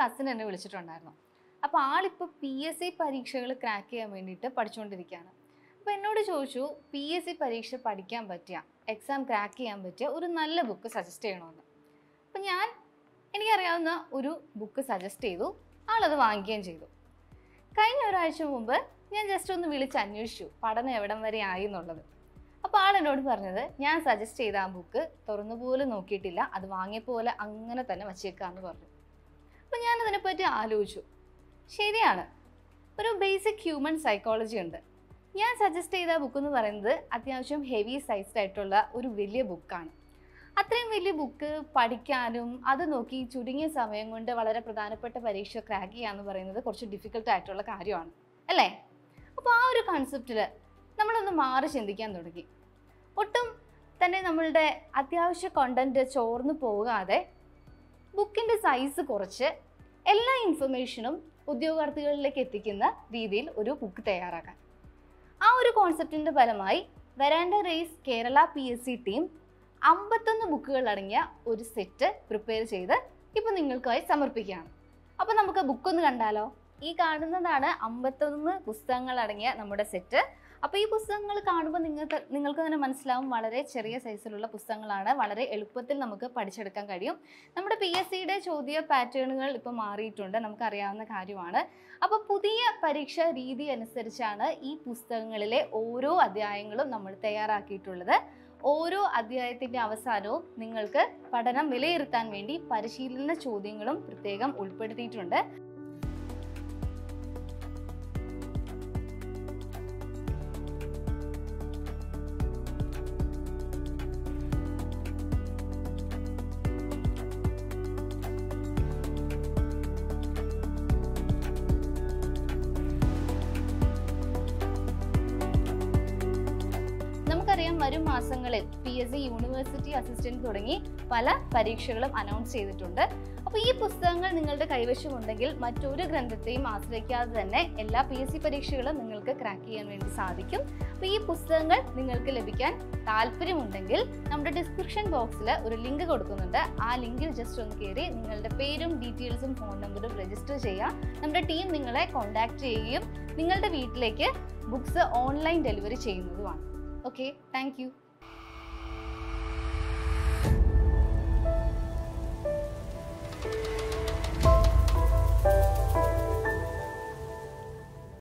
Cousin എന്നെ വിളിച്ചിട്ടുണ്ടായിരുന്നു അപ്പോൾ ആളിപ്പോൾ പി എസ് സി പരീക്ഷകൾ ക്രാക്ക് ചെയ്യാൻ വേണ്ടിയിട്ട് പഠിച്ചുകൊണ്ടിരിക്കുകയാണ് അപ്പോൾ എന്നോട് ചോദിച്ചു പി എസ് സി പരീക്ഷ പഠിക്കാൻ പറ്റിയ എക്സാം ക്രാക്ക് ചെയ്യാൻ പറ്റിയ ഒരു നല്ല ബുക്ക് സജസ്റ്റ് ചെയ്യണമെന്ന് അപ്പം ഞാൻ എനിക്കറിയാവുന്ന ഒരു ബുക്ക് സജസ്റ്റ് ചെയ്തു ആളത് വാങ്ങിക്കുകയും ചെയ്തു കഴിഞ്ഞ ഒരാഴ്ച മുമ്പ് ഞാൻ ജസ്റ്റ് ഒന്ന് വിളിച്ച് അന്വേഷിച്ചു പഠനം എവിടം വരെ ആയി എന്നുള്ളത് അപ്പോൾ ആൾ എന്നോട് പറഞ്ഞത് ഞാൻ സജസ്റ്റ് ചെയ്ത ആ ബുക്ക് തുറന്നു പോലും നോക്കിയിട്ടില്ല അത് വാങ്ങിയ പോലെ അങ്ങനെ തന്നെ വച്ചേക്കാന്ന് പറഞ്ഞു അപ്പോൾ ഞാൻ അതിനെപ്പറ്റി ആലോചിച്ചു ശരിയാണ് ഒരു ബേസിക് ഹ്യൂമൻ സൈക്കോളജി ഉണ്ട് ഞാൻ സജസ്റ്റ് ചെയ്ത ബുക്ക് എന്ന് പറയുന്നത് അത്യാവശ്യം ഹെവി സൈസ്ഡ് ആയിട്ടുള്ള ഒരു വലിയ ബുക്കാണ് അത്രയും വലിയ ബുക്ക് പഠിക്കാനും അത് നോക്കി ചുരുങ്ങിയ സമയം കൊണ്ട് വളരെ പ്രധാനപ്പെട്ട പരീക്ഷ ക്രാക്ക് ചെയ്യാന്ന് പറയുന്നത് കുറച്ച് ഡിഫിക്കൽട്ട് ആയിട്ടുള്ള കാര്യമാണ് അല്ലേ അപ്പോൾ ആ ഒരു കൺസെപ്റ്റിൽ നമ്മളൊന്ന് മാറി ചിന്തിക്കാൻ തുടങ്ങി ഒട്ടും തന്നെ നമ്മളുടെ അത്യാവശ്യ കണ്ടന്റ് ചോർന്നു പോകാതെ ബുക്കിൻ്റെ സൈസ് കുറച്ച് എല്ലാ ഇൻഫർമേഷനും ഉദ്യോഗാർത്ഥികളിലേക്ക് എത്തിക്കുന്ന രീതിയിൽ ഒരു ബുക്ക് തയ്യാറാക്കാൻ ആ ഒരു കോൺസെപ്റ്റിൻ്റെ ഫലമായി Veranda Race Kerala P S C team അമ്പത്തൊന്ന് ബുക്കുകൾ അടങ്ങിയ ഒരു സെറ്റ് പ്രിപ്പയർ ചെയ്ത് ഇപ്പോൾ നിങ്ങൾക്കായി സമർപ്പിക്കുകയാണ് അപ്പോൾ നമുക്ക് ബുക്കൊന്ന് കണ്ടാലോ ഈ കാണുന്നതാണ് അമ്പത്തൊന്ന് പുസ്തകങ്ങൾ അടങ്ങിയ നമ്മുടെ സെറ്റ് അപ്പോൾ ഈ പുസ്തകങ്ങൾ കാണുമ്പോൾ നിങ്ങൾക്ക് നിങ്ങൾക്ക് തന്നെ മനസ്സിലാവും വളരെ ചെറിയ സൈസിലുള്ള പുസ്തകങ്ങളാണ് വളരെ എളുപ്പത്തിൽ നമുക്ക് പഠിച്ചെടുക്കാൻ കഴിയും നമ്മുടെ പി എസ് സിയുടെ ചോദ്യ പാറ്റേണുകൾ ഇപ്പോൾ മാറിയിട്ടുണ്ട് നമുക്കറിയാവുന്ന കാര്യമാണ് അപ്പോൾ പുതിയ പരീക്ഷാ രീതി അനുസരിച്ചാണ് ഈ പുസ്തകങ്ങളിലെ ഓരോ അധ്യായങ്ങളും നമ്മൾ തയ്യാറാക്കിയിട്ടുള്ളത് ഓരോ അധ്യായത്തിൻ്റെ അവസാനവും നിങ്ങൾക്ക് പഠനം വിലയിരുത്താൻ വേണ്ടി പരിശീലന ചോദ്യങ്ങളും പ്രത്യേകം ഉൾപ്പെടുത്തിയിട്ടുണ്ട് നമുക്കറിയാം വരും മാസങ്ങളിൽ P S C university assistant തുടങ്ങി പല പരീക്ഷകളും അനൗൺസ് ചെയ്തിട്ടുണ്ട് അപ്പോൾ ഈ പുസ്തകങ്ങൾ നിങ്ങളുടെ കൈവശമുണ്ടെങ്കിൽ മറ്റൊരു ഗ്രന്ഥത്തെയും ആശ്രയിക്കാതെ തന്നെ എല്ലാ പി എസ് സി പരീക്ഷകളും നിങ്ങൾക്ക് ക്രാക്ക് ചെയ്യാൻ വേണ്ടി സാധിക്കും അപ്പോൾ ഈ പുസ്തകങ്ങൾ നിങ്ങൾക്ക് ലഭിക്കാൻ താല്പര്യമുണ്ടെങ്കിൽ നമ്മുടെ ഡിസ്ക്രിപ്ഷൻ ബോക്സിൽ ഒരു ലിങ്ക് കൊടുക്കുന്നുണ്ട് ആ ലിങ്കിൽ ജസ്റ്റ് ഒന്ന് കയറി നിങ്ങളുടെ പേരും ഡീറ്റെയിൽസും ഫോൺ നമ്പറും രജിസ്റ്റർ ചെയ്യുക നമ്മുടെ ടീം നിങ്ങളെ കോൺടാക്ട് ചെയ്യുകയും നിങ്ങളുടെ വീട്ടിലേക്ക് ബുക്സ് ഓൺലൈൻ ഡെലിവറി ചെയ്യുന്നതുമാണ് Okay, thank you.